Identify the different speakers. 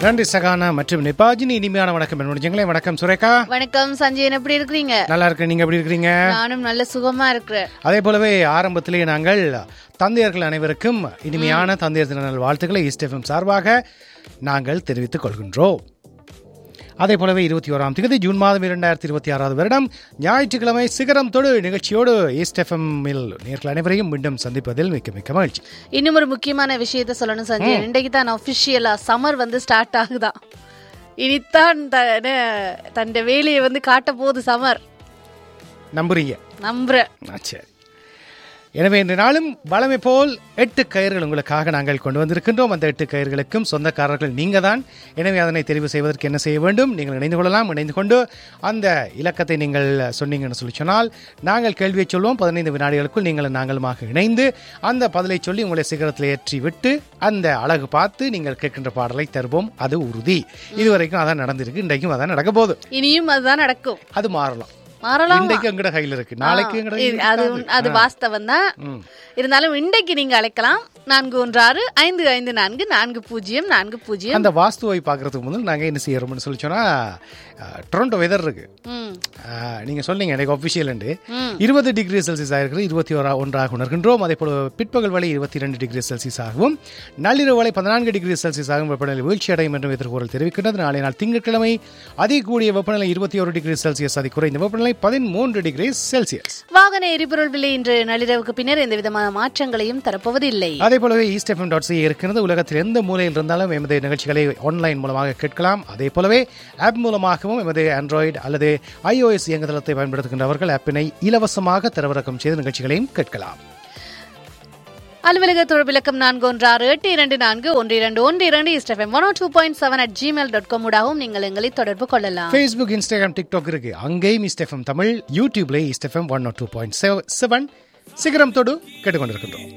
Speaker 1: நன்றி சகானா மற்றும் நிபாஜினி இனிமையான வணக்கம் முடிஞ்சங்களே வணக்கம் சுரேகா
Speaker 2: வணக்கம் சஞ்சயன் எப்படி இருக்கிறீங்க
Speaker 1: நல்லா இருக்கு நீங்க எப்படி இருக்கிறீங்க
Speaker 2: நானும் நல்ல சுகமா இருக்கிறேன்
Speaker 1: அதே போலவே ஆரம்பத்திலேயே நாங்கள் தந்தையர்கள் அனைவருக்கும் இனிமையான தந்தையர் தின நல் வாழ்த்துக்களை ஈஸ்டெஃபம் சார்பாக நாங்கள் தெரிவித்துக் கொள்கின்றோம் அதே போலவே இருபத்தி ஓராம் தேதி ஜூன் மாதம் இரண்டாயிரத்தி இருபத்தி ஆறாவது வருடம் ஞாயிற்றுக்கிழமை சிகரம் தொடு நிகழ்ச்சியோடு ஈஸ்ட் எஃப்எம்மில் நேர்கள் அனைவரையும் மீண்டும் சந்திப்பதில் மிக்க மிக்க மகிழ்ச்சி
Speaker 2: இன்னும் ஒரு முக்கியமான விஷயத்த சொல்லணும் சஞ்சயன் இன்றைக்கு தான் அபிஷியலா சம்மர் வந்து ஸ்டார்ட் ஆகுதான் இனித்தான் தன் வேலையை வந்து காட்ட போகுது சம்மர்
Speaker 1: நம்புறீங்க
Speaker 2: நம்புறேன்
Speaker 1: ஆ, சரி எனவே இன்று நாளும் வளமை போல் எட்டு கயிறுகள் உங்களுக்காக நாங்கள் கொண்டு வந்திருக்கின்றோம் அந்த எட்டு கயிறுகளுக்கும் சொந்தக்காரர்கள் நீங்க தான் எனவே அதனை தெரிவு செய்வதற்கு என்ன செய்ய வேண்டும் நீங்கள் இணைந்து கொள்ளலாம் இணைந்து கொண்டு அந்த இலக்கத்தை நீங்கள் சொன்னீங்கன்னு சொல்லி சொன்னால் நாங்கள் கேள்வியை சொல்வோம் பதினைந்து வினாடிகளுக்குள் நீங்கள் நாங்களுமாக இணைந்து அந்த பதிலை சொல்லி உங்களை சிகரத்தில் ஏற்றி விட்டு அந்த அழகு பார்த்து நீங்கள் கேட்கின்ற பாடலை தருவோம் அது உறுதி இதுவரைக்கும் அதான் நடந்திருக்கு இன்றைக்கும் அதான் நடக்க போகுது
Speaker 2: இனியும் அதுதான் நடக்கும்
Speaker 1: அது மாறலாம்
Speaker 2: மாறலாம்
Speaker 1: இன்றைக்கு எங்கட கையில் இருக்கு நாளைக்கு எங்கட கையில்
Speaker 2: அது
Speaker 1: இருக்காது.
Speaker 2: அது வாஸ்தவம் தான் இருந்தாலும் இன்றைக்கு நீங்க அழைக்கலாம் நான்கு ஒன்று ஆறு ஐந்து ஐந்து நான்கு நான்கு பூஜ்ஜியம் நான்கு பூஜ்ஜியம்
Speaker 1: அந்த வாஸ்துவை பார்க்கறதுக்கு முதல் நாங்கள் என்ன செய்யறோம்னு சொல்லி சொன்னா டொரண்டோ வெதர் இருக்கு
Speaker 2: ம்
Speaker 1: அஹ், நீங்க சொன்னீங்க எனக்கு ஒஃபிஷியல் இருபது டிகிரி செல்சியஸ் ஆயிருக்கிறது இருபத்தி ஓரா ஒன்றாக உணர்கின்றோம் அதே போல பிற்பகல் வரை இருபத்தி ரெண்டு டிகிரி செல்சியஸ் ஆகவும் நள்ளிரவு வரை பதினான்கு டிகிரி செல்சியஸ் ஆகும் வெப்பநிலை வீழ்ச்சி அடையும் என்று எதிர்கூறல் தெரிவிக்கின்றது நாளை நாள் திங்கட்கிழமை அதிக கூடிய வெப்பநிலை இருபத்தி ஒரு டிகிரி செல்சியஸ் அதி குறைந்த வெப்பநிலை பதிமூன்று டிகிரி செல்சியஸ்
Speaker 2: வாகன எரிபொருள் விலை இன்று நள்ளிரவுக்கு பின்னர் எந்த விதமான மாற்றங்களையும் தரப்போவதில்லை
Speaker 1: அதே போலவே ஈஸ்ட் எஃப்எம் டாட் சி இருக்கிறது உலகத்தில் எந்த மூலையில் இருந்தாலும் எமது நிகழ்ச்சிகளை ஆன்லைன் மூலமாக கேட்கலாம் அதே போலவே ஆப் மூலமாகவும் எமது ஆண்ட்ராய்டு அல்லது iOS இயங்குதளத்தை பயன்படுத்துகின்றவர்கள் ஆப்பினை இலவசமாக தரவிறக்கம் செய்து நிகழ்ச்சிகளையும் கேட்கலாம்
Speaker 2: அலுவலக தொடர்பிலக்கம் நான்கு ஒன்று ஆறு எட்டு இரண்டு நான்கு ஒன்று இரண்டு ஒன்று இரண்டு இஸ்டஃபம் one two point seven at Gmail dot com ஊடாகவும் நீங்கள் எங்களை தொடர்பு கொள்ளலாம்
Speaker 1: ஃபேஸ்புக் இன்ஸ்டாகிராம் டிக்டாக் இருக்கு அங்கேயும் ஈஸ்ட் எஃப்எம் தமிழ் யூடியூப்ல East FM one two point seven சிகரம் தொடு கேட்டுக்கொண்டிருக்கின்றோம்